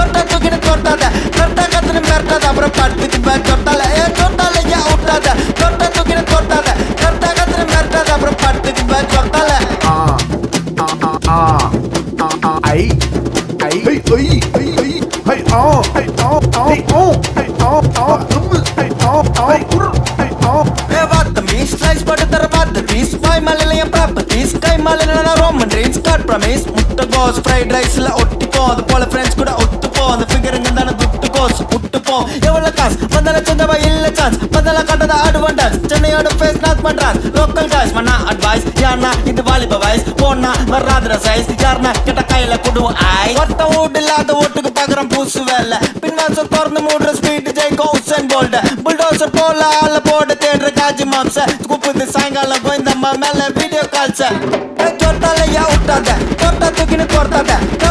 தொட்டா தூக்கின்னு தொட்டாத கரெக்டா கத்துன்னு மிரட்டாத அப்புறம் பட்டுக்கு பேர் தொட்டால ஏ தொட்டால ஏன் விட்டாத தொட்டா தூக்கின்னு தொட்டாத கரெக்டா கத்துன்னு மிரட்டாத அப்புறம் பட்டுக்கு பேர் தொட்டால ஐ ஐ ஐ ஐ ஐ ஐ ஐ ஆ ஐ ஆ ஆ ஓ ஐ ஆ ஆ உம் ஐ ஆ ஆ உர் ஐ ஆ ஏ வாத்த மீஸ் ஸ்லைஸ் போட்டு தர வாத்த பீஸ் வாய் மலையில என் ப்ராப்பர்ட்டிஸ் கை மலையில நான் ரோமன் ட்ரீம்ஸ் காட் ப்ரமீஸ் முட்டை கோஸ் ஃப்ரைட் ரைஸ்ல ஒட்டிப்போ அது போல ஃப்ரெண்ட்ஸ் கூட ஒத்துப்போ அந்த ஃபிகருங்க தானே துட்டு கோஸ் விட்டுப்போ எவ்வளவு காசு வந்தால சொந்தவா இல்ல சான்ஸ் வந்தால கட்டத அட்வான்டேஜ் சென்னையோட ஃபேஸ் நாக் பண்றான் லோக்கல் காய்ஸ் மண்ணா அட்வைஸ் யாருனா இது வாலிப வயசு போனா வராதுற சைஸ் யாருனா கிட்ட கையில குடுவோம் ஐ ஒருத்த வீடு இல்லாத ஓட்டுக்கு பாக்குறோம் பூசு வேலை பின்வாசல் திறந்து மூடுற ஸ்பீட் ஜெயிக்கும் உசன் போல்ட புல்டோசர் போல ஆள போட தேடுற காஜி மாம்ச கூப்பிட்டு சாயங்காலம் போய் இந்த மேல வீடியோ கால்ஸ் தொட்டால யா விட்டாத தொட்டா தூக்கின்னு தொட்டாத